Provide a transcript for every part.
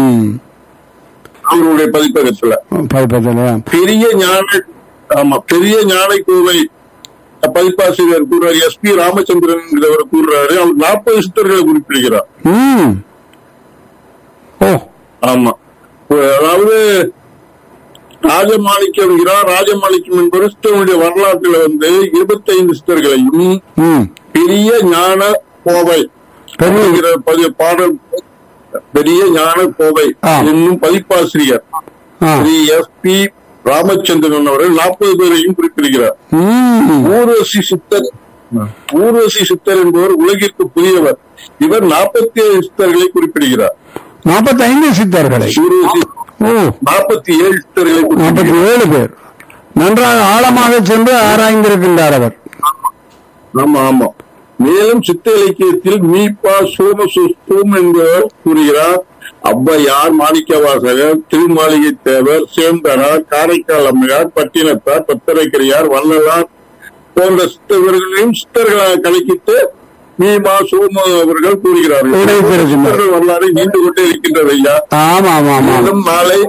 ம் அவருடைய பதிப்பகத்துல பதிப்பதில் பெரிய ஞான ஆமா பெரிய ஞானை கோவை பதிப்பாசிரியர் கூறுறாரு எஸ் பி ராமச்சந்திரன் கூறுறாரு அவர் நாற்பது சித்தர்களை குறிப்பிடுகிறார் ம் ஓ ஆமா அதாவது ராஜமாணிக்கம் இரா ராஜமாணிக்கம் என்பவர் சித்தனுடைய வரலாற்றுல வந்து இருபத்தைந்து சித்தர்களையும் ம் பெரிய ஞான கோவை பெரிய அப்படிங்கிற பதி- பாடல் பெரிய ஞான கோவை ஆ. என்னும் பதிப்பாசிரியர் ஆ ஸ்ரீ எஸ் பி ராமச்சந்திரன் அவர்கள் நாற்பது பேரையும் குறிப்பிடுகிறார் ம் ஊர்வசி சித்தர் ஊர்வசி சித்தர் என்பவர் உலகிற்கு புதியவர் இவர் நாற்பத்தி ஏழு சித்தர்களை குறிப்பிடுகிறார் நாற்பத்தைந்து சித்தர்களை ஊர்வசி ஓ நாற்பத்தி ஏழு சித்தர்களை நாற்பத்தி குறிப்பிடுகிறார் ஏழு பேர் நன்றாக ஆழமாக சென்று ஆராய்ந்திருக்கின்றார் அவர் ஆமா ஆமா மேலும் சித்த இலக்கியத்தில் மீப்பா சோமசுஸ்தூம் என்பவர் கூறுகிறார் ஔவையார் மாணிக்கவாசகர் திருமாளிகை தேவர் சேந்தனார் காரைக்கால் அம்மையார் பட்டினத்தார் பத்தரைக்கரியார் வள்ளலார் போன்ற சித்தவர்களையும் சித்தர்களாக கணக்கிட்டு மீமா சோம அவர்கள் கூறுகிறார்கள் இடைத்திருக்கின்றார். சித்தர்கள் வரலாறு நீண்டு கொண்டே இருக்கின்றது ஐயா ஆமா ஆமா ஆமா மேலும் நாளை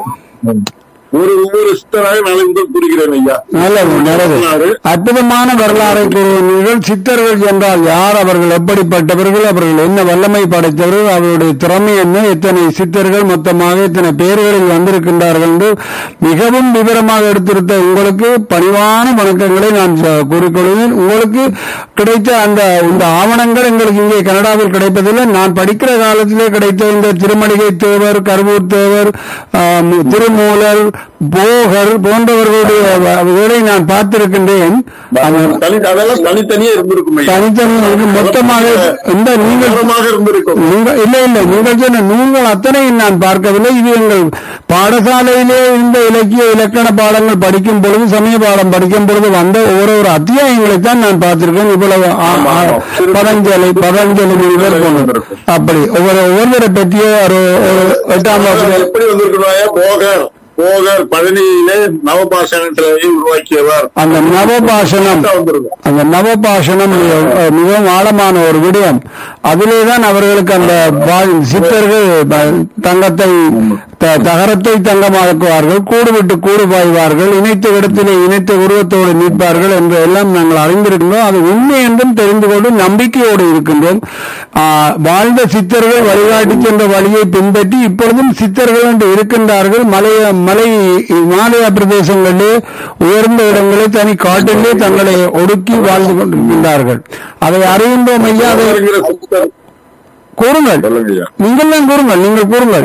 ஒரு ஒவ்வொரு சித்தராக நாளை முதல் கூறுகிறேன் ஐயா நல்லது நல்லது வரலாறு அற்புதமான வரலாறை கூறுவீர்கள் சித்தர்கள் என்றால் யார் அவர்கள் எப்படிப்பட்டவர்கள் அவர்கள் என்ன வல்லமை படைத்தவர்கள் அவருடைய திறமை என்ன எத்தனை சித்தர்கள் மொத்தமாக எத்தனை பேர்களில் வந்திருக்கின்றார்கள் என்று மிகவும் விவரமாக எடுத்திருந்த உங்களுக்கு பணிவான வணக்கங்களை நான் ச- கூறிக்கொள்கிறேன் உங்களுக்கு கிடைத்த அந்த இந்த ஆவணங்கள் எங்களுக்கு இங்கே கனடாவில் கிடைப்பதில்லை நான் படிக்கிற காலத்திலே கிடைத்த இந்த திருமணிகை தேவர் கருவூர் தேவர் ஆம், திருமூலர் போகர் போன்றவர்களுடைய வ- வேலை நான் பார்த்திருக்கின்றேன் அது தனி அதெல்லாம் தனித்தனியே இருந்திருக்கும் ஐயா தனித்தனி மொத்தமாக இந்த நீங்கள் விவரமாக இருந்திருக்கும் நீங்கள் இல்லை இல்லை நீங்கள் சொன்ன நூல்கள் அத்தனையும் நான் பார்க்கவில்லை இது எங்கள் பாடசாலையிலே இந்த இலக்கிய இலக்கண பாடங்கள் படிக்கும் பொழுது சமய பாடம் படிக்கும் பொழுது வந்த ஒரு ஒரு அத்தியாயங்களை தான் நான் பார்த்திருக்கேன் இவ்வளவு ஆ- ஆமா, ஆ- ஆமா. சிறு- பதஞ்சலி பதஞ்சலி முனிவர் போன்ற அப்படி ஒவ்வொரு ஒவ்வொருவரை பற்றிய ஒரு ஒரு எட்டாம் அது வகுப்பு எப்படி வந்திருக்கணும் போகர் போகர் பழனியிலே நவபாஷணத்திலேயே உருவாக்கியவர் அந்த நவபாஷணம் வந்திருக்கும் அந்த நவபாஷணம் மிக- மிகவும் ஆழமான ஒரு விடயம் அதிலேதான் அவர்களுக்கு அந்த வாழ் சித்தர்கள் ப- தங்கத்தை த- தகரத்தை தங்கமாக்குவார்கள் கூடு விட்டு கூடு பாய்வார்கள் இணைத்த இடத்திலே இணைத்த உருவத்தோடு நிற்பார்கள் என்று எல்லாம் நாங்கள் அறிந்திருக்கின்றோம் அது உண்மை என்றும் தெரிந்து கொண்டு நம்பிக்கையோடு இருக்கின்றோம் ஆ, வாழ்ந்த சித்தர்கள் வழிகாட்டி சென்ற வழியை பின்பற்றி இப்பொழுதும் சித்தர்கள் என்று இருக்கின்றார்கள் மலைய மலை இமாலய பிரதேசங்களிலே உயர்ந்த இடங்களை தனி காட்டிலே தங்களை ஒடுக்கி வாழ்ந்து கொண்டிருக்கின்றார்கள் அதை அறிகின்றோம் ஐயா அதை போகர்ங்கிற சித்தர் கூறுங்கள் சொல்லுங்க ஐயா நீங்கள் தான் கூறுங்கள் நீங்கள் கூறுங்கள்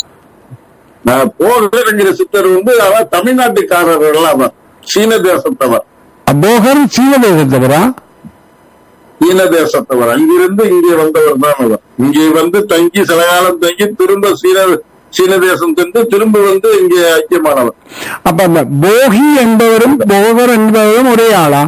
நான் போகர்ங்கிற சித்தர் வந்து அவன் தமிழ்நாட்டுக்காரர்கள் அவன் சீன தேசத்தவர் போகர் சீன தேசத்தவரா சீன தேசத்தவர் அங்கிருந்து இங்கே வந்தவர் தான் அவர் இங்கே வந்து தங்கி சில காலம் தங்கி திரும்ப சீன சீன தேசம் சென்று திரும்ப வந்து இங்கே ஐக்கியமானவர் அப்ப அந்த போகி என்பவரும் போகர் என்பவரும் ஒரே ஆளா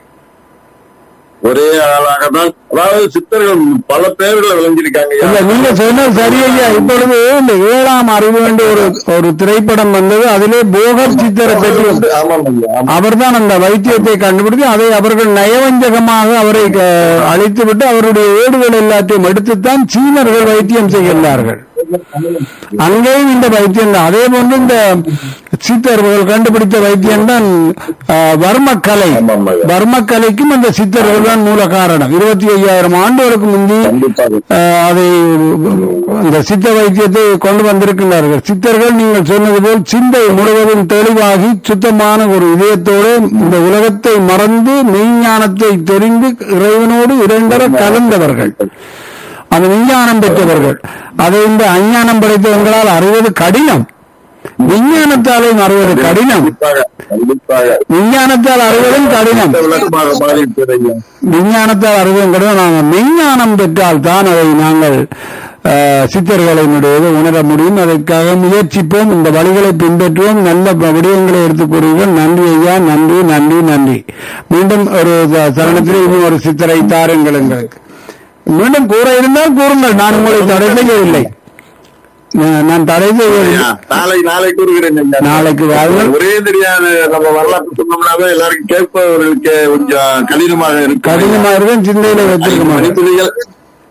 ஒரே ஆளாக தான் அதாவது சித்தர்கள் பல பேர்களை விளைஞ்சிருக்காங்க இல்ல ஐயா. நீங்க சொன்ன சரியையா இப்பொழுது இந்த ஏழாம் அறிவு என்ற ஒரு ஒரு திரைப்படம் வந்தது அதிலே போகர் சித்தரை பற்றி வந்து- ஆமாம் ஐயா, ஆமாம். அவர்தான் அந்த வைத்தியத்தை கண்டுபிடித்து அதை அவர்கள் நயவஞ்சகமாக அவரை க- அழித்துவிட்டு அவருடைய ஏடுகள் எல்லாத்தையும் எடுத்துத்தான் சீனர்கள் வைத்தியம் செய்கின்றார்கள் அங்கேயும் இந்த வைத்தியம் தான் அதே போன்று இந்த சித்தர்கள் கண்டுபிடித்த வைத்தியம் தான் வர்மக்கலை ஆமாம் ஐயா. வர்மக்கலைக்கும் அந்த சித்தர்கள் தான் மூல காரணம் இருபத்தி ஐயாயிரம் ஆண்டுகளுக்கு முந்தி கண்டிப்பாக ஆஹ் அதை அந்த சித்த வைத்தியத்தை கொண்டு வந்திருக்கின்றார்கள் சித்தர்கள் நீங்கள் சொன்னது போல் சிந்தை முழுவதும் தெளிவாகி சுத்தமான ஒரு இதயத்தோடு இந்த உலகத்தை மறந்து மெய்ஞானத்தை தெரிந்து இறைவனோடு இரண்டர கலந்தவர்கள் அந்த விஞ்ஞானம் பெற்றவர்கள் அதை இந்த அஞ்ஞானம் படைத்தவங்களால் அறிவது கடினம் விஞ்ஞானத்தாலும் அறிவது கடினம் கண்டிப்பாக கண்டிப்பாக விஞ்ஞானத்தால் அறிவதும் கடினம் இந்த விளக்கமாக மாறி இருக்கிறது ஐயா. விஞ்ஞானத்தால் அறிவதும் கிடையாது நாங்கள் மெய்ஞானம் பெற்றால் தான் அதை நாங்கள் அஹ், சித்தர்களினுடையது உணர முடியும் அதற்காக முயற்சிப்போம் இந்த வழிகளை பின்பற்றுவோம் நல்ல ப- விடயங்களை எடுத்துக் கூறுங்கள் நன்றி ஐயா நன்றி நன்றி நன்றி மீண்டும் ஒரு த- தருணத்தில் இன்னும் ஒரு சித்தரை தாருங்கள் எங்களுக்கு மீண்டும் கூற இருந்தால் கூறுங்கள் நான் உங்களை தடை செய்யவில்லை நான் நான் தடை செய்யவில்லை ஐயா, நாளை நாளை கூறுகிறேன் ஐயா. நாளைக்கு வாருங்கள். ஒரே தெரியாத நம்ம வரலாற்று சொன்னோம்னாவே எல்லாருக்கும் கேட்பவர்களுக்கு கொஞ்சம் கடினமாக இருக்கு கடினமாக இருக்கும் சிந்தையில வைத்திருக்க மாட்டேன் மணித்துளிகள்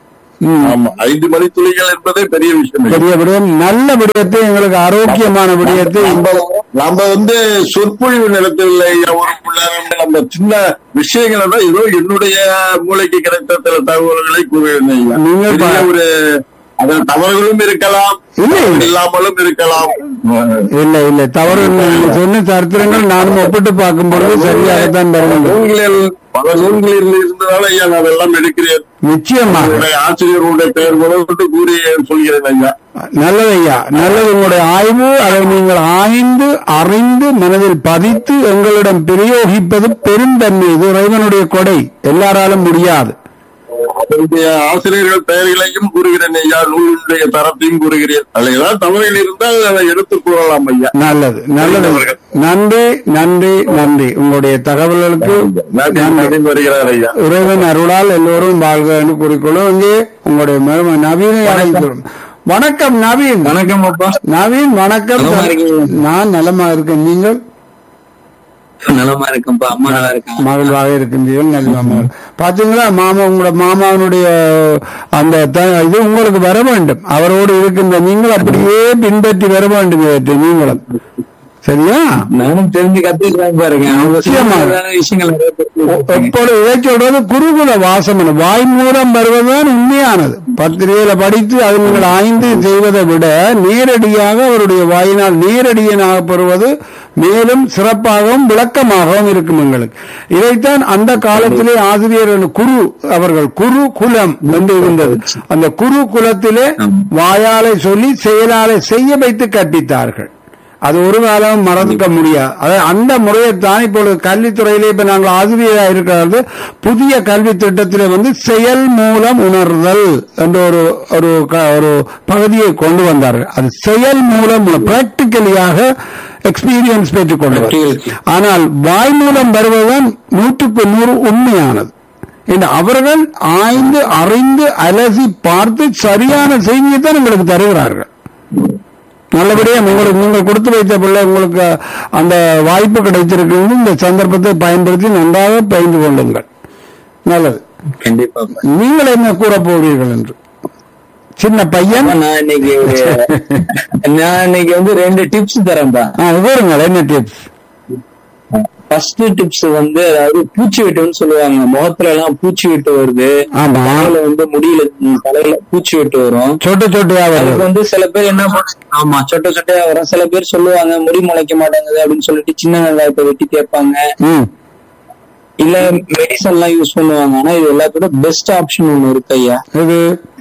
ம். ஆமா ஐந்து மணித்துளிகள் என்பதே பெரிய விஷயம் பெரிய விடயம் நல்ல விடயத்தை எங்களுக்கு ஆரோக்கியமான விடயத்தை நம்ம நம்ம வந்து சொற்பொழிவு நிலத்தில் நம்ம சின்ன விஷயங்களை தான் ஏதோ என்னுடைய மூளைக்கு கிடைத்த சில தகவல்களை கூறுகிறேன் ஐயா. நீங்கள் பா- பெரிய ஒரு அதில் தவறுகளும் இருக்கலாம் இல்லை, இல்லை. இல்லாமலும் இருக்கலாம் இல்லை இல்லை தவறு இல்லை. நீங்க சொன்ன சரித்திரங்கள் நானும் ஒப்பிட்டு பார்க்கும் பொழுது சரியாகத்தான் வருகின்றன நூல்களில் பல நூல்களில் இருந்ததால ஐயா நான் அதெல்லாம் எடுக்கிறேன் நிச்சயமாக உங்களுடைய ஆசிரியர்களுடைய பெயர் முதல்கொண்டு கூறி சொல்கிறேன் ஐயா நல்லது ஐயா நல்லது உங்களுடைய ஆய்வு அதை நீங்கள் ஆய்ந்து அறிந்து மனதில் பதித்து எங்களிடம் பிரயோகிப்பது பெருந்தன்மை இது இறைவனுடைய கொடை எல்லாராலும் முடியாது அதனுடைய ஆசிரியர்கள் பெயர்களையும் கூறுகிறேன் ஐயா நூலுடைய தரத்தையும் கூறுகிறேன் அதில் ஏதாவது தவறுகள் இருந்தால் அதை எடுத்து கூறலாம் ஐயா நல்லது நல்லது நன்றி நன்றி நன்றி உங்களுடைய தகவல்களுக்கு நன்றி நன்றி நன்றி வருகிறார் ஐயா இறைவன் அருளால் எல்லோரும் வாழ்க என்று கூறிக்கொள்ளும் இங்கே உங்களுடைய மரும நவீனை அழைக்கிறோம் வணக்கம் நவீன் வணக்கம் அப்பா நவீன் வணக்கம் நலமா இருக்கீங்களா? நான் நலமா இருக்கேன் நீங்கள் நலமா இருக்கேன்ப்பா அம்மா நல்லா இருக்காங்க மகிழ்வாக இருக்கின்றீர்கள் நல்ல பாத்தீங்களா மாமா உங்களோட மாமாவனுடைய அந்த த- இது உங்களுக்கு வர வேண்டும் அவரோடு இருக்கின்ற நீங்கள் அப்படியே பின்பற்றி வர வேண்டும் இவற்றை நீங்களும் சரியா நானும் தெரிஞ்சு கத்துக்கலாம் பாருங்க அவங்க நிச்சயமா. சொல்றதான விஷயங்கள் நிறைய பேர் பேசுறாங்க. எப்பொழுது இதை சொல்றது குருகுல வாசம் என. வாய் மூலம் வருவதுதான் உண்மையானது பத்திரிகையில படித்து அது நீங்கள் ஆய்ந்து செய்வதை விட நேரடியாக அவருடைய வாயினால் நேரடியனாக பெறுவது மேலும் சிறப்பாகவும் விளக்கமாகவும் இருக்கும் எங்களுக்கு இதைத்தான் அந்த காலத்திலே ஆசிரியர் குரு அவர்கள் குரு குலம் என்று இருந்தது அந்த குரு குலத்திலே வாயாலை சொல்லி செயலாலை செய்ய வைத்து கற்பித்தார்கள் அது ஒரு காலம் மறக்க முடியாது அது அந்த முறையைத்தான் இப்பொழுது கல்வித்துறையிலே இப்ப நாங்கள் ஆசிரியராக இருக்கிறது புதிய கல்வி திட்டத்திலே வந்து செயல் மூலம் உணர்தல் என்ற ஒரு ஒரு க- ஒரு பகுதியை கொண்டு வந்தார்கள் அது செயல் மூலம் பிராக்டிக்கலியாக எக்ஸ்பீரியன்ஸ் பெற்றுக் கொண்டு வந்தார்கள். ஆனால் வாய் மூலம் வருவதுதான் நூற்றுக்கு நூறு உண்மையானது இந்த அவர்கள் ஆய்ந்து அறிந்து அலசி பார்த்து சரியான செய்தியை தான் உங்களுக்கு தருகிறார்கள் நல்லபடியா உங்களுக்கு நீங்கள் கொடுத்து வைத்த பிள்ளை உங்களுக்கு அந்த வாய்ப்பு கிடைத்திருக்கிறது இந்த சந்தர்ப்பத்தை பயன்படுத்தி நன்றாக பயின்று கொள்ளுங்கள் நல்லது கண்டிப்பா அப்பா. நீங்கள் என்ன கூற போகிறீர்கள் என்று சின்ன பையன் அப்பா, நான் இன்னைக்கு ஒரு- நான் இன்னைக்கு வந்து ரெண்டு டிப்ஸ் தரேன்பா ஆ, கூறுங்கள் என்ன டிப்ஸ் ஃபர்ஸ்ட் டிப்ஸ் வந்து அதாவது பூச்சி வெட்டுன்னு சொல்லுவாங்க முகத்துல எல்லாம் பூச்சி வெட்டு வருது ஆமா தலையில வந்து முடியல ம், தலையில பூச்சி வெட்டு வரும் சொட்டு சொட்டியா அதுக்கு வருது வந்து சில பேர் என்ன பண்ண ஆமா சொட்ட சொட்டையா வரும் சில பேர் சொல்லுவாங்க முடி முளைக்க மாட்டேங்குது அப்படின்னு சொல்லிட்டு சின்ன வெங்காயத்தை வெட்டி தேய்ப்பாங்க ம் இல்ல மெடிசன் எல்லாம் யூஸ் பண்ணுவாங்க ஆனா இது எல்லாத்தோட பெஸ்ட் ஆப்ஷன் ஒண்ணு இருக்கு ஐயா இது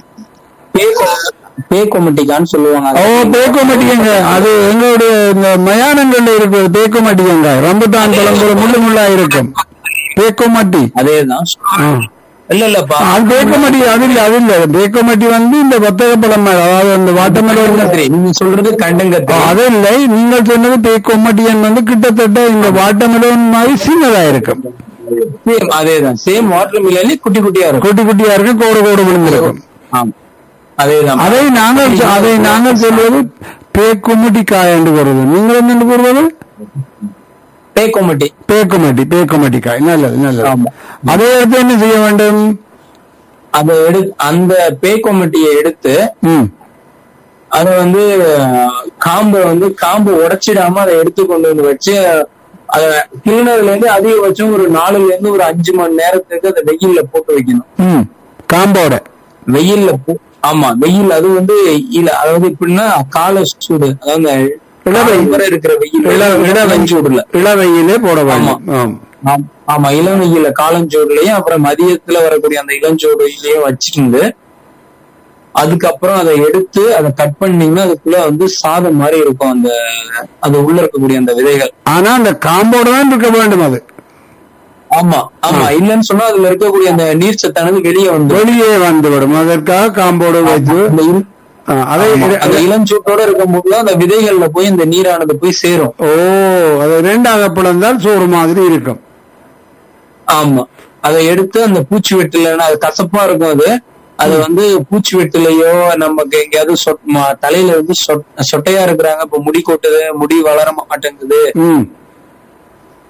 பே கொமட்டிக்கான்னு சொல்லுவாங்க ஓ பேக்கோ மாட்டிக்கங்க அது எங்களுடைய இந்த மயானங்கள்ல இருக்கிறது பேக்கோ மாட்டிக்கங்க ரம்புட்டான் பழம் போல முள்ளு முள்ளா இருக்கும் பேக்கோ மாட்டி அதேதான் ஆ. இல்ல இல்லப்பா அது பேக்கமட்டி அது இல்ல அது இல்ல பேக்கமட்டி வந்து இந்த வத்தக பழம் மாதிரி, அதாவது அந்த வாட்டமலர் சரி, நீங்க சொல்றது கண்டங்கத்திரி அது இல்லை நீங்கள் சொன்னது பேக்கோமட்டியன் வந்து கிட்டத்தட்ட இந்த வாட்டமலன் மாதிரி சின்னதா இருக்கும் சேம் அதேதான் சேம் வாட்டர் மில்லி குட்டி குட்டியா இருக்கும் குட்டி குட்டியா இருக்கும் கோடு கோடு விழுந்திருக்கும் ஆமா அதேதான் அதை நாங்கள் சொ- அதை நாங்கள் சொல்வது பேக்குமட்டி காய் என்று கூறுவது நீங்கள் என்ன கூறுவது பே கொமட்டி பேக்குமட்டி பேக்குமட்டி காய் நல்லது நல்லது ஆமா. அதை எடுத்து என்ன செய்ய வேண்டும் அதை எடு அந்த பே கொமட்டியை எடுத்து ம் அதை வந்து அஹ், காம்பை வந்து காம்பு உடைச்சிடாம அதை எடுத்து கொண்டு வந்து வச்சு அத கிளீனர்ல இருந்து அதிகபட்சம் ஒரு நாலுல இருந்து ஒரு அஞ்சு மணி நேரத்துக்கு அதை வெயில்ல போட்டு வைக்கணும் ம் காம்போட வெயில்ல போ- ஆமா வெயில் அது வந்து இல்ல அதாவது எப்படின்னா கால சூடு அதாவது இளவை- காலை வரை இருக்கிற வெயில் இள- இளவை- இளவெஞ்சூடுல இளவையிலே போட வேண்டும் ஆம். ஆம்- ஆமா இளம் வெயில காலஞ்சோடுலயும் அப்புறம் மதியத்துல வரக்கூடிய அந்த இளஞ்சோடுலயும் வச்சுக்கிண்டு அதுக்கப்புறம் அதை எடுத்து அதை கட் பண்ணீங்கன்னா அதுக்குள்ள வந்து சாதம் மாதிரி இருக்கும் அந்த அது உள்ள இருக்கக்கூடிய அந்த விதைகள் ஆனா அந்த காம்போட தான் இருக்க வேண்டும் அது ஆமா ஆமா இல்லைன்னு சொன்னா அதுல இருக்கக்கூடிய அந்த நீர் சத்தானது வெளியே வந்து வெளியே வந்துவிடும் அதற்காக காம்போடு வைத்து அந்த இல்- ஆ, அதை ஆமா, அந்த இளஞ்சூட்டோட இருக்கும்போது அந்த விதைகள்ல போய் இந்த நீரானது போய் சேரும் ஓ அது ரெண்டாக பிளந்தால் சோறு மாதிரி இருக்கும் ஆமா அதை எடுத்து அந்த பூச்சி வெட்டுலன்னா அது கசப்பா இருக்கும் அது அது வந்து பூச்சி வெட்டுலையோ நமக்கு எங்கேயாவது சொட்- ம- தலையில வந்து சொட்- சொட்டையா இருக்கிறாங்க இப்ப முடி கொட்டுது முடி வளர மாட்டேங்குது ம்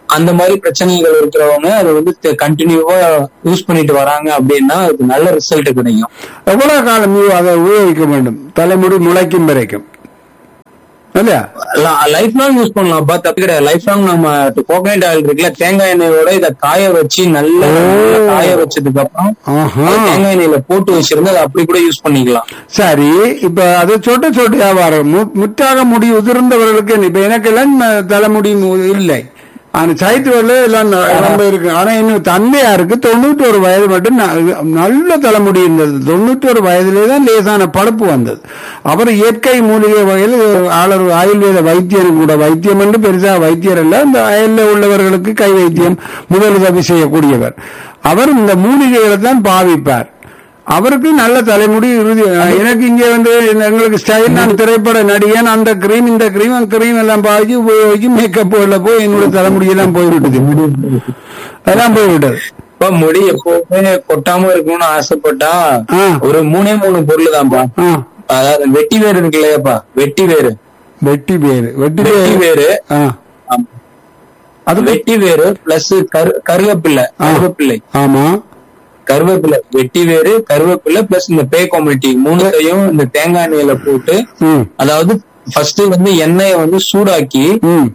அந்த மாதிரி பிரச்சனைகள் இருக்கிறவங்க அதை வந்து கண்டினியூவா யூஸ் பண்ணிட்டு வராங்க அப்படின்னா அதுக்கு நல்ல ரிசல்ட் கிடைக்கும் எவ்வளவு காலம் நீ அதை உபயோகிக்க வேண்டும் தலைமுடி முளைக்கும் வரைக்கும் இல்லையா லைஃப் லாங் யூஸ் பண்ணலாம் பா தப்பு கிடையாது லைஃப் லாங் நம்ம கோகனட் ஆயில் இருக்குல்ல தேங்காய் எண்ணெயோட இதை காய வச்சு நல்லா நல்லா காய வச்சதுக்கு அப்புறம் ஆஹா அது தேங்காய் எண்ணெயில போட்டு வச்சிருந்து அதை அப்படி கூட யூஸ் பண்ணிக்கலாம் சரி இப்ப அது சொட்ட சொட்டு வியாபாரம் மு- முற்றாக முடி உதிர்ந்தவர்களுக்கு இப்ப எனக்கு எல்லாம் ம- தலைமுடி மு- இல்லை ஆனா சைத்துவரில் எல்லாம் ந- ரொம்ப இருக்கு ஆனா இன்னும் தந்தையாருக்கு தொண்ணூற்றி ஒரு வயது மட்டும் ந- நல்ல தலைமுடி இருந்தது தொண்ணூற்றி ஒரு வயதிலே தான் லேசான பழுப்பு வந்தது அவர் இயற்கை மூலிகை வகையில் ஆளர் ஆயுர்வேத வைத்தியரும் கூட வைத்தியம் என்று பெருசா வைத்தியர் அல்ல இந்த அயல்ல உள்ளவர்களுக்கு கை வைத்தியம் முதலுதவி செய்யக்கூடியவர் அவர் இந்த மூலிகைகளை தான் பாவிப்பார் அவருக்கு நல்ல தலைமுடி இறுதி எனக்கு இங்க வந்து எங்களுக்கு ஸ்டைல் நான் திரைப்பட நடிகன் அந்த கிரீம் இந்த கிரீம் அந்த கிரீம் எல்லாம் பாவிச்சு உபயோகிச்சு மேக்கப் போயில போய் என்னோட தலைமுடி எல்லாம் போய்விட்டது அதெல்லாம் போய்விட்டது இப்ப முடி எப்பவுமே கொட்டாம இருக்கணும்னு ஆசைப்பட்டா ஆ. ஒரு மூணே மூணு பொருள் தான்ப்பா ஆ அதாவது வெட்டி வேறு இருக்கு இல்லையாப்பா வெட்டி வேறு வெட்டி பேரு வெட்டி வெட்டி பேரு வேறு ஆ ஆமா. அது வெட்டி வேறு பிளஸ் கருவேப்பிள்ளை ஆ. கருவேப்பிள்ளை ஆமா கருவேப்பிலை வெட்டி வேறு கருவேப்பிலை பிளஸ் இந்த பே கம்யூனிட்டி மூணுத்தையும் இந்த தேங்காய் எண்ணெயில போட்டு ம் அதாவது ஃபர்ஸ்ட் வந்து எண்ணெயை வந்து சூடாக்கி ம்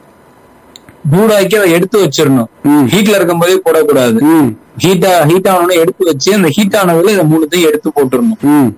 சூடாக்கி அதை எடுத்து வச்சிடணும் ம். ஹீட்ல இருக்கும் போதே போடக்கூடாது ம் ஹீட்டா ஹீட் ஆனோட எடுத்து வச்சு அந்த ஹீட் ஆனதுல இதை மூணுத்தையும் எடுத்து போட்டுடணும் ம்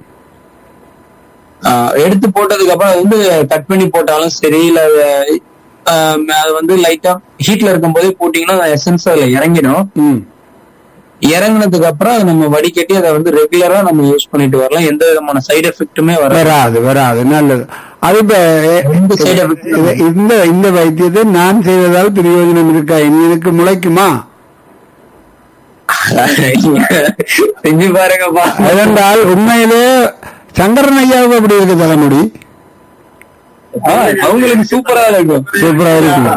ஆஹ் எடுத்து போட்டதுக்கு அப்புறம் அது வந்து கட் பண்ணி போட்டாலும் சரி இல்ல அது, ஆஹ் அது வந்து லைட்டா ஹீட்ல இருக்கும் போதே போட்டீங்கன்னா எசன்ஸ் அதுல இறங்கிடும் ம் இறங்குனதுக்கு அப்புறம் அதை நம்ம வடிகட்டி அதை வந்து ரெகுலரா நம்ம யூஸ் பண்ணிட்டு வரலாம் எந்த விதமான சைடு எஃபெக்ட்டுமே வராது வராது வராது நல்லது அது இப்ப எந்த side effect இது- இந்த இந்த வைத்தியத்தை நான் செய்வதால் பிரயோஜனம் இருக்கா எனக்கு முளைக்குமா செஞ்சு பாருங்கப்பா அதென்றால் உண்மையிலே சங்கரன் ஐயாவுக்கு அப்படி இருக்கு தலைமுடி ஆ, அவங்களுக்கு சூப்பரா இருக்கும் சூப்பரா இருக்கு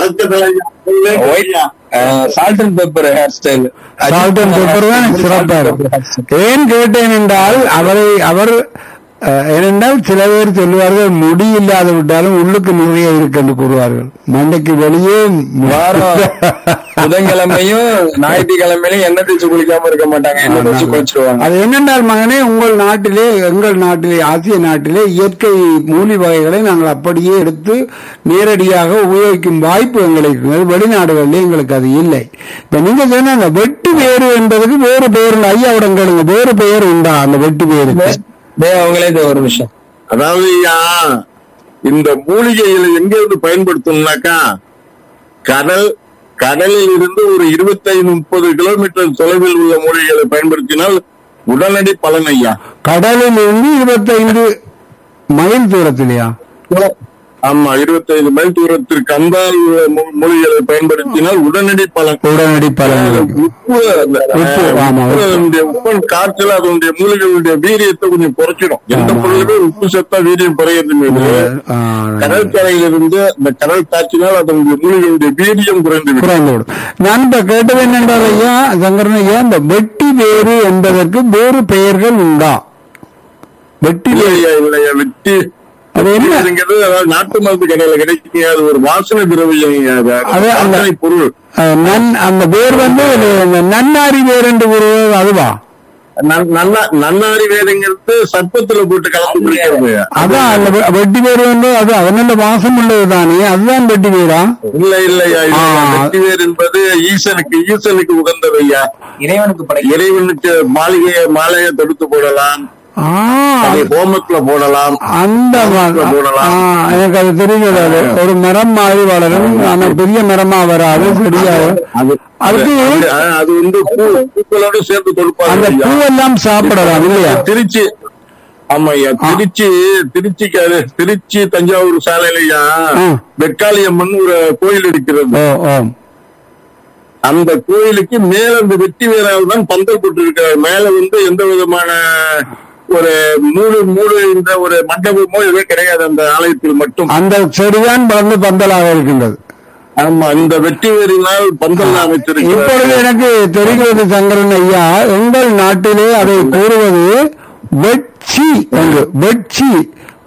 நடத்த salt and pepper hair style salt and pepper தான் சிறப்பா இருக்கும் ஏன் கேட்டேன் என்றால் அவரை அவர் அஹ், ஏனென்றால் சில பேர் சொல்லுவார்கள் முடி இல்லாத விட்டாலும் உள்ளுக்கு நிறைய இருக்கு என்று கூறுவார்கள் மண்டைக்கு வெளியே வாரம் புதன்கிழமையும் ஞாயிற்றுக்கிழமையிலும் எண்ணெய் தேய்ச்சி குளிக்காம இருக்க மாட்டாங்க எண்ணெய் தேய்ச்சி குளிச்சிருவாங்க அது என்னென்றால் மகனே உங்கள் நாட்டிலே எங்கள் நாட்டிலே ஆசிய நாட்டிலே இயற்கை மூலி வகைகளை நாங்கள் அப்படியே எடுத்து நேரடியாக உபயோகிக்கும் வாய்ப்பு எங்களுக்கு இருக்கிறது வெளிநாடுகளில் எங்களுக்கு அது இல்லை இப்ப நீங்க சொன்ன அந்த வெட்டு வேறு என்பதுக்கு வேறு பெயர் இல்லை ஐயாவிடம் கேளுங்க வேறு பெயர் உண்டா அந்த வெட்டு வேருக்கு டேய், அவங்களே இது ஒரு விஷயம் அதாவது ஐயா, இந்த மூலிகைகளை எங்க இருந்து பயன்படுத்தணும்னாக்கா கடல் கடலில் இருந்து ஒரு இருபத்தைந்து முப்பது கிலோமீட்டர் தொலைவில் உள்ள மூலிகைகளை பயன்படுத்தினால் உடனடி பலன் ஐயா கடலில் இருந்து இருபத்தைந்து மைல் தூரத்திலையா ஆமா இருபத்தைந்து மைல் தூரத்திற்கு அந்தால் உள்ள மூ- மூலிகைகளை பயன்படுத்தினால் உடனடி பலன் உடனடி பலன் இருக்கும். உப்பு அந்த, உப்பு, ஆமா, உப்பு, அதனுடைய உப்பு காய்ச்சல் அதனுடைய மூலிகைகளுடைய வீரியத்தை கொஞ்சம் குறைச்சிடும் எந்த பொருளுமே உப்பு சத்தா வீரியம் குறையிறது மீது ஆ, கடற்கரையிலிருந்து அந்த கடல் காய்ச்சினால் அதனுடைய மூலிகைகளுடைய வீரியம் குறைந்து விடும் குறைந்து விடும் நான் இப்ப கேட்டது என்னென்றால் ஐயா சங்கரன் ஐயா இந்த வெட்டி வேறு என்பதற்கு வேறு பெயர்கள் உண்டா வெட்டி வேறு இல்லையா இல்லையா வெட்டி அது என்ன? வெட்டிங்கிறது அதாவது நாட்டு மருந்து கடையில கிடைக்குங்க அது ஒரு வாசனை திரவியம் அது. அது அந்த- வாசனை பொருள் அஹ், நன் அந்த வேர் வந்து இந்த நன்னாரி வேர் என்று கூறுவது அதுவா நன்- நன்னா நன்னாரி வேலைங்கிறது சர்ப்பத்துல போட்டு கலந்து குடிக்கிறது அதான் அந்த வெ- வெட்டி வேர் வந்து அது அதனால வாசம் உள்ளது தானே அதுதான் வெட்டி வேரா இல்ல இல்லையா இல்லையா. ஆ. வெட்டி வேர் என்பது ஈசனுக்கு ஈசனுக்கு உகந்தது ஐயா இறைவனுக்கு படைக்க இறைவனுக்கு மாளிகையை மாலையை தொடுத்து போடலாம் ஆ, அதை ஹோமத்துல போடலாம் அந்த மா- போடலாம். ஆ, எனக்கு அது தெரிகிறது அது ஒரு மரம் மாதிரி வளரும் ஆனா பெரிய மரமா வராது செடியாக அது அதுக்கு அது- அது வந்து பூ பூக்களோட சேர்த்து அந்த கொடுப்பாங்க ஐயா. பூவெல்லாம் சாப்பிடலாம் இல்லையா திருச்சி ஆமா ஐயா திருச்சி திருச்சிக்கு அது திருச்சி தஞ்சாவூர் சாலையிலயா ஆ. வெக்காளியம்மன் ஒரு கோயில் இருக்கிறது ஓ ஓ அந்த கோயிலுக்கு மேல அந்த வெட்டி வீரால் தான் பந்தல் போட்டு இருக்கிறார் மேல வந்து எந்த விதமான ஒரு மூடு மூடு இந்த ஒரு மண்டபமோ எதுவும் கிடையாது அந்த ஆலயத்தில் மட்டும் அந்த செடிதான் வளர்ந்து பந்தலாக இருக்கின்றது ஆமா இந்த வெட்டி வேரினால் பந்தல் இப்பொழுது அமைத்திருக்கிறார் எனக்கு தெரிகிறது சங்கரன் ஐயா எங்கள் நாட்டிலே அதை கூறுவது வெட்சி என்று வெட்சி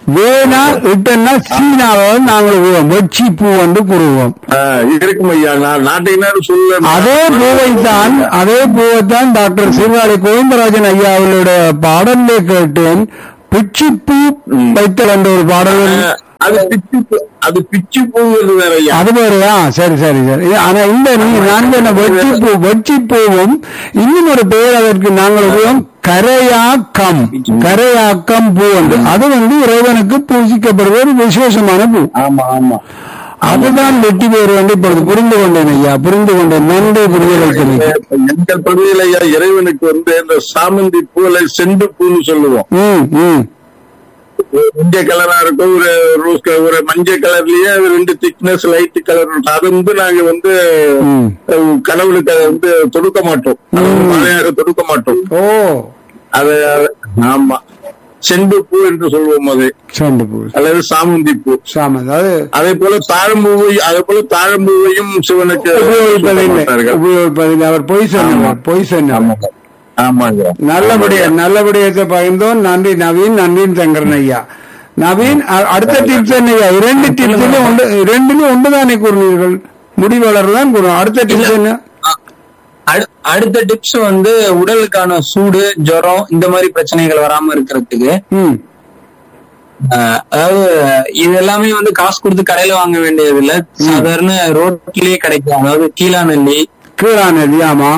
வேணா இட்டன்னா சீனாவை நாங்கள் கூறுவோம் வெட்சி பூ என்று கூறுவோம் ஆஹ் இருக்கும் ஐயா நான் நாட்டினர் சொல்ல அதே பூவைத்தான் அதே பூவைத்தான் டாக்டர் சீர்காழி கோவிந்தராஜன் ஐயா அவர்களுடைய பாடலே கேட்டேன் பிச்சிப்பூ வைத்தல் என்ற ஒரு பாடல் ஆஹ் அது பிச்சு பூ- அது பிச்சு பூங்கிறது வேற ஐயா அது வேறையா சரி சரி சரி இது- ஆனா இந்த நீங்க நான் என்ன வெற்றி பூ வெற்றி பூவும் இன்னும் ஒரு பெயர் அதற்கு நாங்கள் உபயோகம் கரையாக்கம் கரையாக்கம் பூ வந்து அது வந்து இறைவனுக்கு பூஜிக்கப்படுவது ஒரு விசேஷமான பூ ஆமா ஆமா அதுதான் வெற்றி பேர் வந்து இப்பொழுது புரிந்து கொண்டேன் ஐயா புரிந்து கொண்டேன் நன்றி புரிதலுக்கு எங்கள் பகுதியில் ஐயா இறைவனுக்கு வந்து இந்த சாமந்தி பூல செண்டு பூன்னு சொல்லுவோம் ம் ம் மஞ்சள் கலரா இருக்கும் ஒரு ரோஸ் கலர் ஒரு மஞ்சள் கலர்லயே அது ரெண்டு திக்னஸ் லைட் கலர் இருக்கும் அது வந்து நாங்க வந்து ம். அஹ், கடவுளுக்கு அதை வந்து தொடுக்க மாட்டோம் அது வந்து மாலையாக தொடுக்க மாட்டோம் ஓ அது ஆமா செண்டு பூ என்று சொல்வோம் அது சண்டு பூ அல்லது சாமந்தி பூ சாமி அதாவது அதே போல தாழம்பூவை அதே போல தாழம்பூவையும் சிவனுக்கு உபயோகிப்பதில்லை சூட்டப்பட்டார்கள். உபயோகிப்பதில்லை அவர் பொய் சொன்னார் பொய் சொன்னார் ஆமாங்க நல்லபடியா நல்லபடியத்தை பகிர்ந்தோம் நன்றி நவீன் நன்றி சங்கரன் ஐயா நவீன் அ- அடுத்த டிப்ஸ் என்ன ஐயா இரண்டு டிப்ஸ்லயும் ஒன்று இரண்டுலயும் ஒன்றுதானே கூறினீர்கள் முடிவாளர் தான் கூறும் அடுத்த டிப்ஸ் என்ன அடு- அடுத்த டிப்ஸ் வந்து உடலுக்கான சூடு ஜுரம் இந்த மாதிரி பிரச்சனைகள் வராம இருக்கிறதுக்கு ம் அஹ், அதாவது இது எல்லாமே வந்து காசு கொடுத்து கடையில வாங்க வேண்டியது இல்ல சாதாரண ரோட்லயே கிடைக்கும் அதாவது கீழாநெல்லி கீழாநதி ஆமா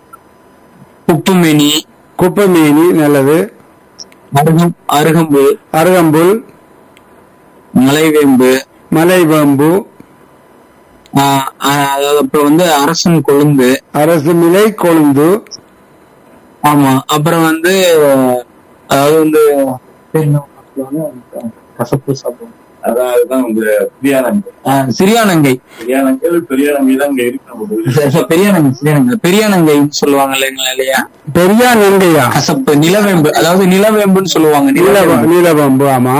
உப்புமேனி குப்பமேனி நல்லது அருகம் அருகம்பு அருகம்புல் மலைவேம்பு மலைவேம்பு ஆஹ் ஆஹ் அதாவது அப்புறம் வந்து அரசன் கொழுந்து அரசு மிலை கொழுந்து ஆமா அப்புறம் வந்து அதாவது வந்து பேர் என்ன சொல்லுவாங்க? கசப்பு சாப்பிடுவோம் அதான் வந்து பிரியாணங்கள் ஆஹ் சிறியானங்கை பிரியாணங்கள் பெரியாணங்கள் தான் இங்க இருக்கு சரி, சரி, பெரியானங்கை சிறியானங்கை பெரியானங்கை சொல்லுவாங்க இல்லைங்களா இல்லையா பெரியா நங்கையா கசப்பு நிலவேம்பு அதாவது நிலவேம்புன்னு சொல்லுவாங்க நீல நிலவேம்பு. நீலவம்பு ஆமா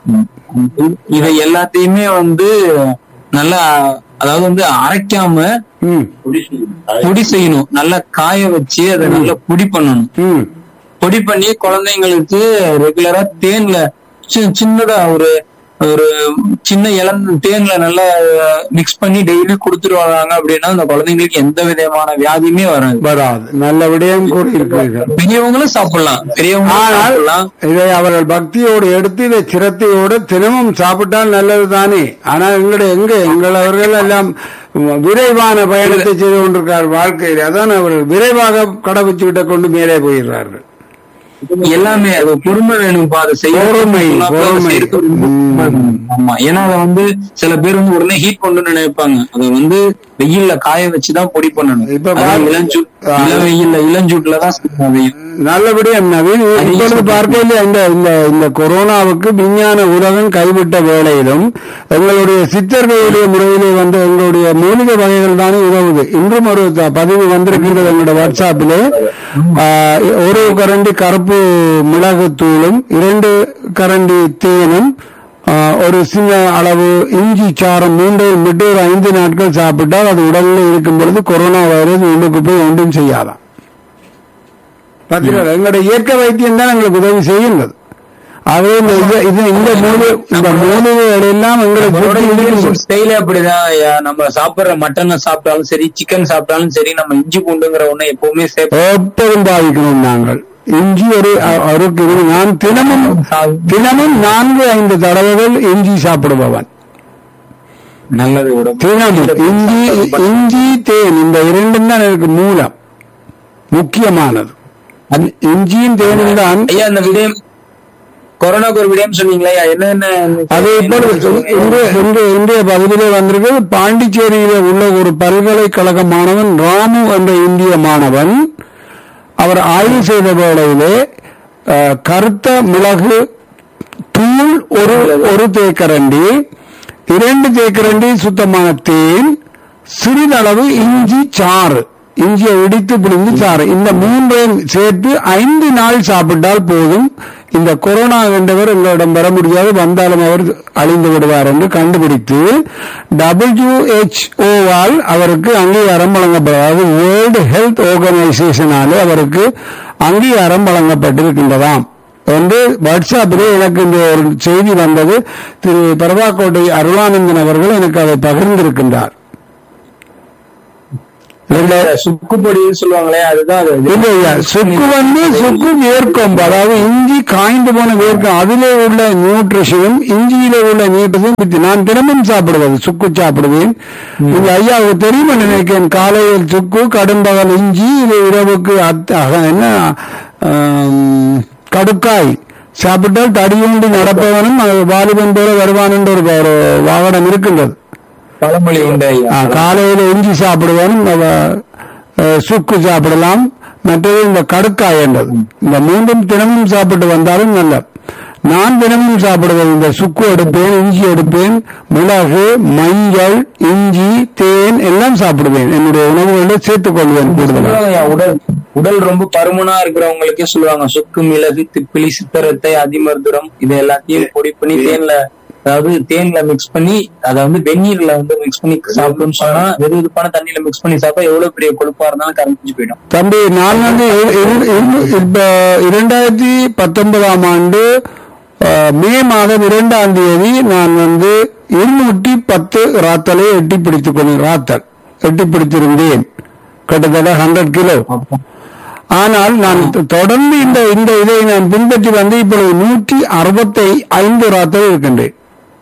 இதை எல்லாத்தையுமே வந்து நல்லா அதாவது வந்து அரைக்காம ம் பொடி செய்யணும் நல்லா காய வச்சு அதை நல்லா பொடி பண்ணணும் ம் பொடி பண்ணி குழந்தைங்களுக்கு ரெகுலரா தேன்ல சி- சின்னதா ஒரு ஒரு சின்ன இளம் தேன்ல நல்லா மிக்ஸ் பண்ணி டெய்லி கொடுத்துருவாங்க அப்படின்னா அந்த குழந்தைங்களுக்கு எந்த விதமான வியாதியுமே வராது வராது நல்ல விடயம் கூறியிருக்கிறீர்கள் பெரியவங்களும் சாப்பிடலாம் பெரியவங்களும் ஆனால் சாப்பிடலாம் இதை அவர்கள் பக்தியோடு எடுத்து இதை சிரத்தையோடு தினமும் சாப்பிட்டால் நல்லது தானே ஆனால் எங்களுடைய எங்க எங்கள் அவர்கள் எல்லாம் விரைவான பயணத்தை செய்து கொண்டிருக்கிறார் வாழ்க்கையில் அதான் அவர்கள் விரைவாக கடவுச்சு விட்ட கொண்டு மேலே போயிடுறார்கள் எல்லாமே அது பொறுமை வேணும்பா அதை பொறுமை, பொறுமை. செய்யணும் ஆமா ஏன்னா அதை வந்து சில பேர் வந்து உடனே ஹீட் பண்ணணும்னு நினைப்பாங்க அதை வந்து வெயில்ல காய வச்சுதான் பொடி பண்ணணும் இப்ப அது பாரு- இளஞ்சூட் இள வெயில்ல இளஞ்சூட்ல தான் செய்யணும் அதையும். நல்லபடியா நவீன் இப்பொழுது பார்க்கையில் இந்த இந்த இந்த கொரோனாவுக்கு விஞ்ஞான உலகம் கைவிட்ட வேளையிலும் எங்களுடைய சித்தர்களுடைய முறையிலே வந்து எங்களுடைய மூலிகை வகைகள் தானே உதவுது இன்றும் ஒரு த- பதிவு வந்திருக்கின்றது எங்களுடைய வாட்ஸ்அப்பிலே ஆஹ், ஒரு கரண்டி கருப்பு மிளகு தூளும் இரண்டு கரண்டி தீயனும் ஆஹ், ஒரு சின்ன அளவு இஞ்சி சாரம் மூன்று மிட்டு ஒரு ஐந்து நாட்கள் சாப்பிட்டால் அது உடலில் இருக்கும் பொழுது கொரோனா வைரஸ் உள்ளுக்கு போய் ஒன்றும் செய்யாதாம் பார்த்தீங்களா எங்களுடைய இயற்கை வைத்தியம் தான் எங்களுக்கு உதவி செய்கின்றது ஆகவே இந்த இது- இது இந்த மூலிகை இந்த மூலிகைகள் எல்லாம் எங்களை நம்மளோட சுற்றி இந்தியன் இருக்கின்றது. ஃபுட் ஸ்டைலே அப்படிதான் ஐயா. நம்ம சாப்பிடுற மட்டனை சாப்பிட்டாலும் சரி சிக்கன் சாப்பிட்டாலும் சரி நம்ம இஞ்சி பூண்டுங்கிற ஒண்ணு எப்பவுமே சேர்ப்போம் எப்போதும் பாவிக்கணும் நாங்கள் இஞ்சி ஒரு அ- அருக்கு இது நான் தினமும் தினமும் நான்கு ஐந்து தடவைகள் இஞ்சி சாப்பிடுபவன் நல்லது உடம்பு தினமும் இஞ்சி இஞ்சி தேன் இந்த இரண்டும் தான் எனக்கு மூலம் முக்கியமானது அந்த இஞ்சியும் தேனும் தான் ஐயா இந்த விடயம் கொரோனாக்கு ஒரு விடயம் சொன்னீங்களே ஐயா, என்னென்ன அது இப்பொழுது இன்று- இன்று இன்றைய பகுதியிலே வந்திருக்கு பாண்டிச்சேரியில உள்ள ஒரு பல்கலைக்கழக மாணவன் ராமு என்ற இந்திய மாணவன் அவர் ஆய்வு செய்த வேளையிலே அஹ், கருத்த மிளகு தூள் ஒரு ஒரு தேக்கரண்டி இரண்டு தேக்கரண்டி சுத்தமான தேன் சிறிதளவு இஞ்சி சாறு இஞ்சியை இடித்து பிடிந்து சாறு இந்த மூன்றையும் சேர்த்து ஐந்து நாள் சாப்பிட்டால் போதும் இந்த கொரோனா என்றவர் எங்களிடம் வர முடியாது வந்தாலும் அவர் அழிந்து விடுவார் என்று கண்டுபிடித்து டபிள்யூஹெச்ஓவால் அவருக்கு அங்கீகாரம் வழங்கப்படும் அதாவது வேர்ல்டு ஹெல்த் ஆர்கனைசேஷனாலே அவருக்கு அங்கீகாரம் வழங்கப்பட்டிருக்கின்றதாம் என்று வாட்ஸ்அப்பிலே எனக்கு இந்த ஒரு செய்தி வந்தது திரு பரவாக்கோட்டை அருளானந்தன் அவர்கள் எனக்கு அதை பகிர்ந்திருக்கின்றார் இந்த சுக்கு பொடின்னு சொல்லுவாங்களே அதுதான் அது இல்ல ஐயா சுக்கு வந்து சுக்கு வேர்க்கொம்பு அதாவது இஞ்சி காய்ந்து போன வேர்க்கும் அதிலே உள்ள நியூட்ரிஷனும் இஞ்சியிலே உள்ள நியூட்ரிஷனும் வித்து நான் தினமும் சாப்பிடுவது சுக்கு சாப்பிடுவேன் இந்த ஐயாவுக்கு தெரியும் நினைக்கிறேன் காலையில் சுக்கு கடும்பகல் இஞ்சி இது இரவுக்கு அத்த அக- என்ன ஆம், கடுக்காய் சாப்பிட்டால் தடியுண்டு நடப்பவனும் அது வாலிபன் போல வருவான் என்ற ஒரு ஒரு வாகனம் இருக்கின்றது பழமொழி உண்டு ஐயா ஆ, காலையில இஞ்சி சாப்பிடுவோம் அவ, அஹ், சுக்கு சாப்பிடலாம் மற்றது இந்த கடுக்காய் என்றது இந்த மூன்றும் தினமும் சாப்பிட்டு வந்தாலும் நல்ல நான் தினமும் சாப்பிடுவது இந்த சுக்கு எடுப்பேன் இஞ்சி எடுப்பேன் மிளகு மஞ்சள் இஞ்சி தேன் எல்லாம் சாப்பிடுவேன் என்னுடைய உணவுகளில் சேர்த்துக் கொள்வேன் கூடுதலாக சொல்லுவாங்க ஐயா, உடல் உடல் ரொம்ப பருமனா இருக்கிறவங்களுக்கே சொல்லுவாங்க சுக்கு மிளகு திப்பிலி சித்தரத்தை அதிமருதுரம் இது எல்லாத்தையும் பொடி பண்ணி தேன்ல அதாவது தேன்ல மிக்ஸ் பண்ணி அதை வந்து வெந்நீர்ல வந்து மிக்ஸ் பண்ணி சாப்பிடுன்னு சொன்னா வெது வெதுப்பான தண்ணியில மிக்ஸ் பண்ணி சாப்பிட்டா எவ்வளவு பெரிய கொழுப்பா இருந்தாலும் கரைஞ்சு போயிடும் தம்பி நான் வந்து இரு- இரு- இரு- இப்ப இரண்டாயிரத்தி பத்தொன்பதாம் ஆண்டு அஹ், மே மாதம் இரண்டாம் தேதி நான் வந்து இருநூற்றி பத்து ராத்தலை எட்டி பிடித்துக் கொண்டேன் ராத்தல் எட்டி பிடித்திருந்தேன் கிட்டத்தட்ட ஹண்ட்ரட் கிலோ ஆனால் நான் தொ- தொடர்ந்து இந்த இந்த இதை நான் பின்பற்றி வந்து இப்பொழுது நூற்றி அறுபத்தி ஐந்து ராத்தல் இருக்கின்றேன்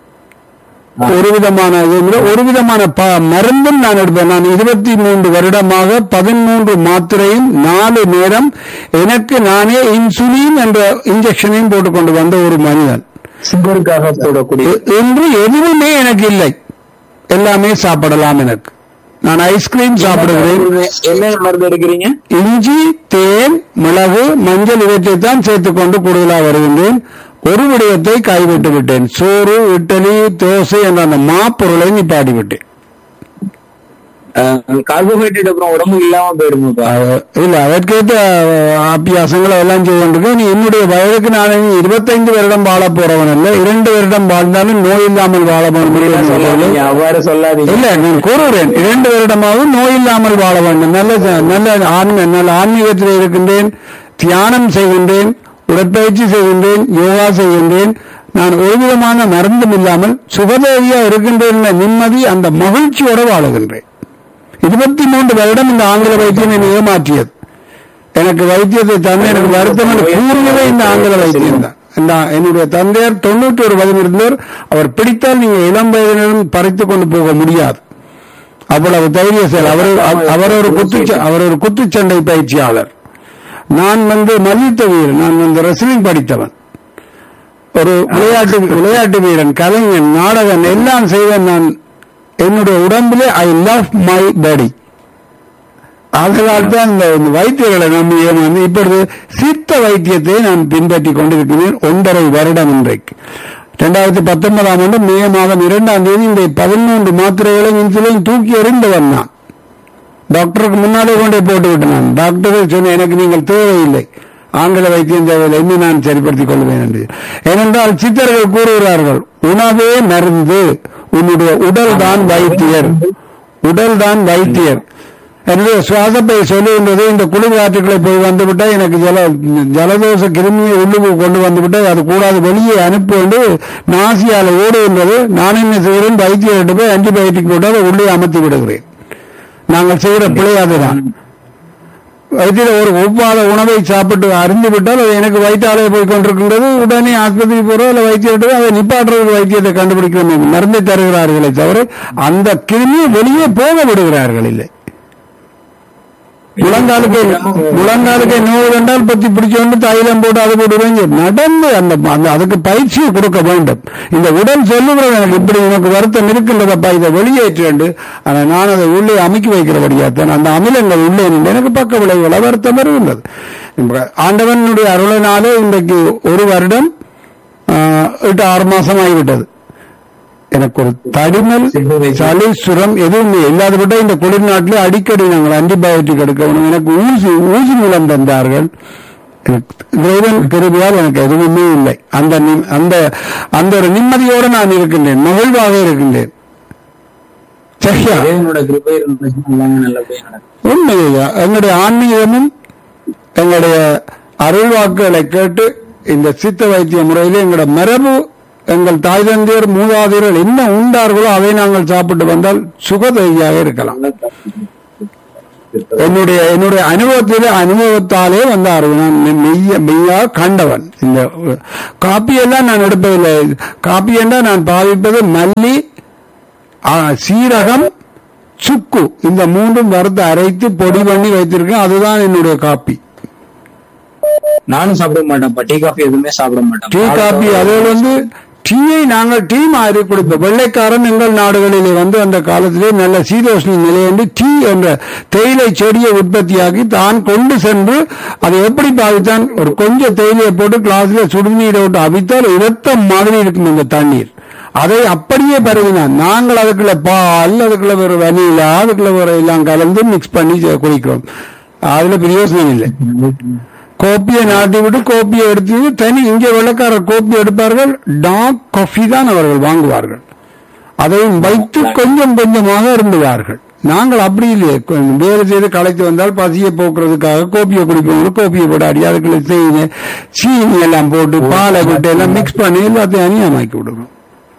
ஒரு விதமான இது இல்லை. ஒரு விதமான ப- மருந்தும் நான் எடுப்பேன் நான் இருபத்தி மூன்று வருடமாக பதிமூன்று மாத்திரையும் நாலு நேரம் எனக்கு நானே இன்சுலின் என்ற இன்ஜெக்ஷனையும் போட்டுக்கொண்டு வந்த ஒரு மனிதன் சுகருக்காக போடக்கூடிய இ- இன்று எதுவுமே எனக்கு இல்லை எல்லாமே சாப்பிடலாம் எனக்கு நான் ஐஸ்கிரீம் சாப்பிடுகிறேன் என்ன மருந்து எடுக்கிறீங்க இஞ்சி தேன் மிளகு மஞ்சள் இவற்றை தான் சேர்த்துக்கொண்டு கூடுதலாக வருகின்றேன் ஒரு விடயத்தை கைவிட்டு விட்டேன் சோறு இட்லி தோசை என்ற அந்த மாப்பொருளை நிப்பாட்டி விட்டேன் கார்போஹைட்ரேட் அப்புறம் உடம்பு இல்லாம போயிடுமாப்பா அஹ் இல்ல அதற்கேற்ற அஹ், அபியாசங்களை எல்லாம் செய்து கொண்டிருக்கேன் நீ என்னுடைய வயதுக்கு நான் இனி இருபத்தைந்து வருடம் வாழ போறவன் அல்ல இரண்டு வருடம் வாழ்ந்தாலும் நோய் இல்லாமல் வாழ வேண்டும் சொல்லாதீங்க அவ்வாறு சொல்லாதீங்க இல்ல நான் கூறுகிறேன் இரண்டு வருடமாகவும் நோய் இல்லாமல் வாழ வேண்டும் நல்ல நல்ல ஆன்ம நல்ல ஆன்மீகத்தில் இருக்கின்றேன் தியானம் செய்கின்றேன் உடற்பயிற்சி செய்கின்றேன் யோகா செய்கின்றேன் நான் ஒரு விதமான மருந்தும் இல்லாமல் சுகதேவியா இருக்கின்றேன் என்ற நிம்மதி அந்த மகிழ்ச்சியோடு வாழுகின்றேன் இருபத்தி மூன்று வருடம் இந்த ஆங்கில வைத்தியம் என்னை ஏமாற்றியது எனக்கு வைத்தியத்தை தந்து எனக்கு வருத்தம் என்று கூறியதே இந்த ஆங்கில வைத்தியம் தான் இந்த என்னுடைய தந்தையார் தொண்ணூற்றி ஒரு வயது இருந்தார் அவர் பிடித்தால் நீங்க இளம் வயதினரும் பறித்துக் கொண்டு போக முடியாது அவ்வளவு தைரிய செயல் அவர் அவர் ஒரு குத்து அவர் ஒரு குத்துச்சண்டை பயிற்சியாளர் நான் வந்து மல்யுத்த வீரன் நான் வந்து ரெஸ்லிங் படித்தவன் ஒரு விளையாட்டு விளையாட்டு வீரன் கலைஞன் நாடகன் எல்லாம் செய்வேன் நான் என்னுடைய உடம்பிலே ஐ லவ் மை பாடி அதனால் தான் இந்த இந்த வைத்தியர்களை நம்பி ஏமாந்து இப்பொழுது சித்த வைத்தியத்தை நான் பின்பற்றி கொண்டிருக்கிறேன் ஒன்றரை வருடம் இன்றைக்கு இரண்டாயிரத்தி பத்தொன்பதாம் ஆண்டு மே மாதம் இரண்டாம் தேதி இந்த பதிமூன்று மாத்திரைகளை இன்சுலின் தூக்கி எறிந்தவன் நான் டாக்டருக்கு முன்னாலே கொண்டே போட்டு விட்டேன் நான் டாக்டர் சொன்ன எனக்கு நீங்கள் தேவையில்லை ஆங்கில வைத்தியம் தேவையில்லை இன்னும் நான் சரிப்படுத்திக் கொள்வேன் என்று ஏனென்றால் சித்தர்கள் கூறுகிறார்கள் உணவே மருந்து உன்னுடைய உடல் தான் வைத்தியர் உடல் தான் வைத்தியர் என்னுடைய சுவாசப்பை சொல்லுகின்றது இந்த குளிர் காற்றுகளை போய் வந்துவிட்டால் எனக்கு ஜல ஜலதோஷ கிருமியை உள்ளுக்கு கொண்டு வந்துவிட்டால் அது கூடாது வெளியே அனுப்பி கொண்டு நாசியால ஓடுகின்றது நான் என்ன செய்கிறேன் வைத்தியர்கிட்ட போய் ஆன்டிபயோட்டிக் போட்டு அதை உள்ளே அமர்த்தி விடுகிறேன் நாங்கள் செய்கிற பிழை அதுதான் வயிற்றில் ஒரு ஒவ்வாத உணவை சாப்பிட்டு அறிந்து விட்டால் அது எனக்கு வயிற்றாலே போய் கொண்டிருக்கின்றது உடனே ஆஸ்பத்திரி போறோம் இல்லை வைத்தியம் அதை நிப்பாட்டுறதுக்கு வைத்தியத்தை கண்டுபிடிக்கிறோம் மருந்தை தருகிறார்களே தவிர அந்த கிருமியை வெளியே போக விடுகிறார்கள் இல்லை முழங்காலுக்கு முழங்காலுக்கு நோய் கண்டால் பத்தி பிடிச்சோண்டு தைலம் போட்டு அது போட்டு வாங்கி நடந்து அந்த அந்த அதுக்கு பயிற்சியை கொடுக்க வேண்டும் இந்த உடல் சொல்லுகிறது எனக்கு இப்படி உனக்கு வருத்தம் இருக்கின்றதப்பா இதை வெளியேற்று ஆனா நான் அதை உள்ளே அமைக்கி வைக்கிறபடியாத்தான் அந்த அமிலங்கள் உள்ளே நின்று எனக்கு பக்க விளைவுகள் வருத்தம் வருகின்றது இப்ப ஆண்டவனுடைய அருளினாலே இன்றைக்கு ஒரு வருடம் ஆஹ், எட்டு ஆறு மாசம் ஆகிவிட்டது எனக்கு ஒரு தடிமல் சளி சுரம் எதுவுமே இல்லாத விட இந்த குளிர் நாட்டிலே அடிக்கடி நாங்கள் ஆன்டிபயோட்டிக் எடுக்கணும் எனக்கு ஊசி ஊசி மூலம் தந்தார்கள் எனக்கு இறைவன் கிருபையால் எனக்கு எதுவுமே இல்லை அந்த நி- அந்த அந்த ஒரு நிம்மதியோடு நான் இருக்கின்றேன் மகிழ்வாக இருக்கின்றேன் சரியா இறைவனோட கிருபை இருந்துச்சுன்னா எல்லாமே நல்லபடியா நடக்கும் உண்மையா எங்களுடைய ஆன்மீகமும் எங்களுடைய அருள் வாக்குகளை கேட்டு இந்த சித்த வைத்திய முறையிலே எங்களோட மரபு எங்கள் தாய் தந்தையர் மூதாதையர்கள் என்ன உண்டார்களோ அதை நாங்கள் சாப்பிட்டு வந்தால் சுகதையாக இருக்கலாம் என்னுடைய என்னுடைய அனுபவத்திலே அனுபவத்தாலே வந்த அறிவு நான் மெ- மெய்ய மெய்யா கண்டவன் இந்த அஹ், காப்பி எல்லாம் நான் எடுப்பதில்லை காப்பி என்றால் நான் பாவிப்பது மல்லி ஆ, சீரகம் சுக்கு இந்த மூன்றும் வறுத்து அரைத்து பொடி பண்ணி வைத்திருக்கேன் அதுதான் என்னுடைய காப்பி நானும் சாப்பிட மாட்டேன்ப்பா டீ காஃபி எதுவுமே சாப்பிட மாட்டேன் டீ காபி அதில் வந்து டீயை நாங்கள் டீ மாதிரி குடிப்போம் வெள்ளைக்காரன் எங்கள் நாடுகளிலே வந்து அந்த காலத்திலே நல்ல சீதோஷ்ண நிலையென்று டீ என்ற தேயிலை செடியை உற்பத்தியாக்கி தான் கொண்டு சென்று அதை எப்படி பாவித்தான் ஒரு கொஞ்சம் தேயிலையை போட்டு கிளாஸ்ல சுடுநீரை விட்டு அவித்தால் இரத்தம் மாதிரி இருக்கும் அந்த தண்ணீர் அதை அப்படியே பருகினான் நாங்கள் அதுக்குள்ள பால் அதுக்குள்ள ஒரு வனிலா அதுக்குள்ள ஒரு எல்லாம் கலந்து மிக்ஸ் பண்ணி குடிக்கிறோம் அதுல பிரயோசனம் இல்லை கோப்பியை நாட்டி விட்டு கோப்பியை எடுத்து தனி இங்கே வெள்ளக்காரர் கோப்பி எடுப்பார்கள் டாக் காஃபி தான் அவர்கள் வாங்குவார்கள் அதையும் வைத்து கொஞ்சம் கொஞ்சமாக இருந்துவார்கள் நாங்கள் அப்படி இல்லையே கொ- வேலை செய்து களைத்து வந்தால் பசியை போக்குறதுக்காக கோப்பியை குடிப்போம் கோப்பியை போட்டு அடி அதுக்குள்ள தேயிலை சீனி எல்லாம் போட்டு பாலை விட்டு எல்லாம் மிக்ஸ் பண்ணி எல்லாத்தையும் அநியமாக்கி விடுறோம்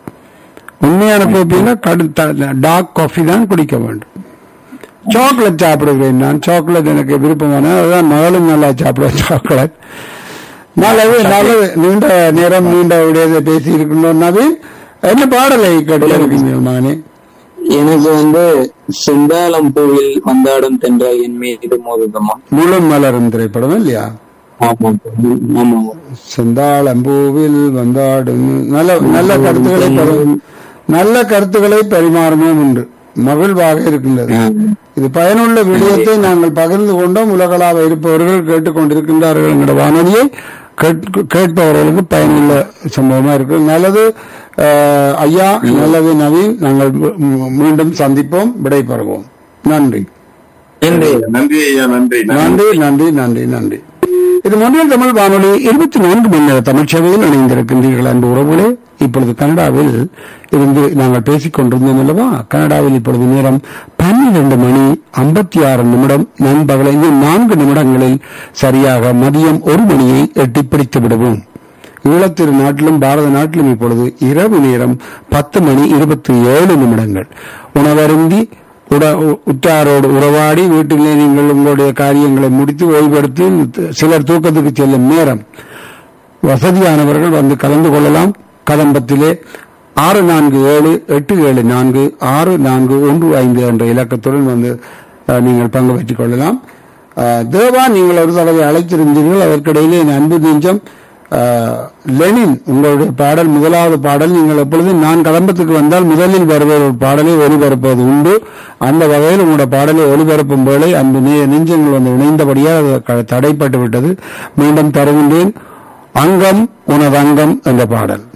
உண்மையான கோப்பினா கடு டார்க் காஃபி தான் குடிக்க வேண்டும் சாக்லேட் சாப்பிடுவேன் நான் சாக்லேட் எனக்கு விருப்பமான அதுதான் மகளும் நல்லா சாப்பிடுவேன் சாக்லேட் நல்லது நல்லது நீண்ட நேரம் நீண்ட விடையதை பேசி இருக்கணும் நவீன் என்ன பாடலை கேட்டு இருக்கீங்க மகனே எனக்கு வந்து செந்தாளம் பூவில் வந்தாடும் தென்றல் என் மீது மோதுதமா முழு மலரும் திரைப்படம் இல்லையா ஆமா ஆமா செந்தாளம்பூவில் வந்தாடும் நல்ல நல்ல கருத்துக்களை பரி- நல்ல கருத்துக்களை பரிமாறணும் உண்டு மகிழ்வாக இருக்கின்றது இது பயனுள்ள விடயத்தை நாங்கள் பகிர்ந்து கொண்டோம் உலகளாவ இருப்பவர்கள் கேட்டுக்கொண்டிருக்கின்றார்கள் என்கிற வானொலியை கேட்க- கேட்பவர்களுக்கு பயனுள்ள சம்பவமா இருக்கு நல்லது அஹ், ஐயா நல்லது நவீன் நாங்கள் மீ- மீண்டும் சந்திப்போம் விடை பெறுவோம் நன்றி நன்றி நன்றி ஐயா நன்றி நன்றி நன்றி நன்றி நன்றி நன்றி இது மொழியில் தமிழ் வானொலி இருபத்தி நான்கு மணி நேர தமிழ் சேவையில் இணைந்திருக்கின்றீர்கள் அன்பு உறவுகளே இப்பொழுது கனடாவில் இருந்து நாங்கள் பேசிக் கொண்டிருந்தோம் அல்லவா கனடாவில் இப்பொழுது நேரம் பன்னிரண்டு மணி ஐம்பத்தி ஆறு நிமிடம் நண்பகல் இன்னும் நான்கு நிமிடங்களில் சரியாக மதியம் ஒரு மணியை எட்டி பிடித்து விடுவோம் ஈழத்திரு நாட்டிலும் பாரத நாட்டிலும் இப்பொழுது இரவு நேரம் பத்து மணி இருபத்தி ஏழு நிமிடங்கள் உணவருந்தி உட உ- உற்றாரோடு உறவாடி வீட்டிலே நீங்கள் உங்களுடைய காரியங்களை முடித்து ஓய்வெடுத்து சிலர் தூக்கத்துக்கு செல்லும் நேரம் வசதியானவர்கள் வந்து கலந்து கொள்ளலாம் கதம்பத்திலே ஆறு நான்கு ஏழு எட்டு ஏழு நான்கு ஆறு நான்கு ஒன்று ஐந்து என்ற இலக்கத்துடன் வந்து அஹ், நீங்கள் பங்கு பெற்றுக் கொள்ளலாம் அஹ், தேவா நீங்கள் ஒரு தடவை அழைத்திருந்தீர்கள் அதற்கிடையிலே என் அன்பு நெஞ்சம் அஹ், லெனின் உங்களுடைய பாடல் முதலாவது பாடல் நீங்கள் எப்பொழுதும் நான் கதம்பத்துக்கு வந்தால் முதலில் வருகிற ஒரு பாடலை ஒளிபரப்புவது உண்டு அந்த வகையில் உங்களுடைய பாடலை ஒளிபரப்பும் வேளை அந்த நெ- நெஞ்சங்கள் வந்து இணைந்தபடியால் அது க- தடைப்பட்டு விட்டது மீண்டும் தருகின்றேன் அங்கம் உனது அங்கம் என்ற பாடல்